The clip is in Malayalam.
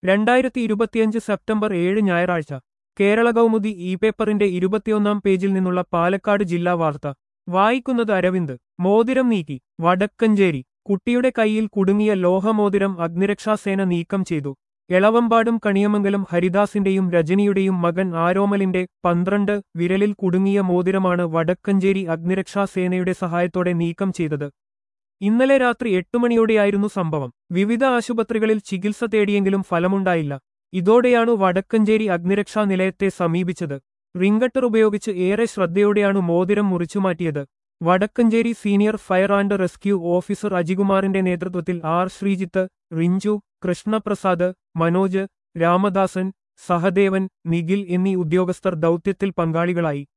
രണ്ടായിരത്തി ഇരുപത്തിയഞ്ച് സെപ്റ്റംബർ ഏഴ് ഞായറാഴ്ച കേരള കൗമുദി ഇ പേപ്പറിന്റെ ഇരുപത്തിയൊന്നാം പേജിൽ നിന്നുള്ള പാലക്കാട് ജില്ലാ വാർത്ത വായിക്കുന്നത് അരവിന്ദ് മോതിരം നീക്കി വടക്കഞ്ചേരി കുട്ടിയുടെ കൈയിൽ കുടുങ്ങിയ ലോഹമോതിരം അഗ്നിരക്ഷാസേന നീക്കം ചെയ്തു എളവമ്പാടും കണിയമംഗലം ഹരിദാസിന്റെയും രജനിയുടെയും മകൻ ആരോമലിന്റെ പന്ത്രണ്ട് വിരലിൽ കുടുങ്ങിയ മോതിരമാണ് വടക്കഞ്ചേരി അഗ്നിരക്ഷാസേനയുടെ സഹായത്തോടെ നീക്കം ചെയ്തത് ഇന്നലെ രാത്രി എട്ടു മണിയോടെയായിരുന്നു സംഭവം വിവിധ ആശുപത്രികളിൽ ചികിത്സ തേടിയെങ്കിലും ഫലമുണ്ടായില്ല ഇതോടെയാണ് വടക്കഞ്ചേരി അഗ്നിരക്ഷാ നിലയത്തെ സമീപിച്ചത് റിംഗട്ടർ ഉപയോഗിച്ച് ഏറെ ശ്രദ്ധയോടെയാണ് മോതിരം മുറിച്ചുമാറ്റിയത് Vadakkanchery senior fire and rescue officer അജികുമാറിന്റെ നേതൃത്വത്തിൽ ആർ ശ്രീജിത്ത് റിഞ്ചു കൃഷ്ണപ്രസാദ് മനോജ് രാമദാസൻ സഹദേവൻ നിഖിൽ എന്നീ ഉദ്യോഗസ്ഥർ ദൗത്യത്തിൽ പങ്കാളികളായി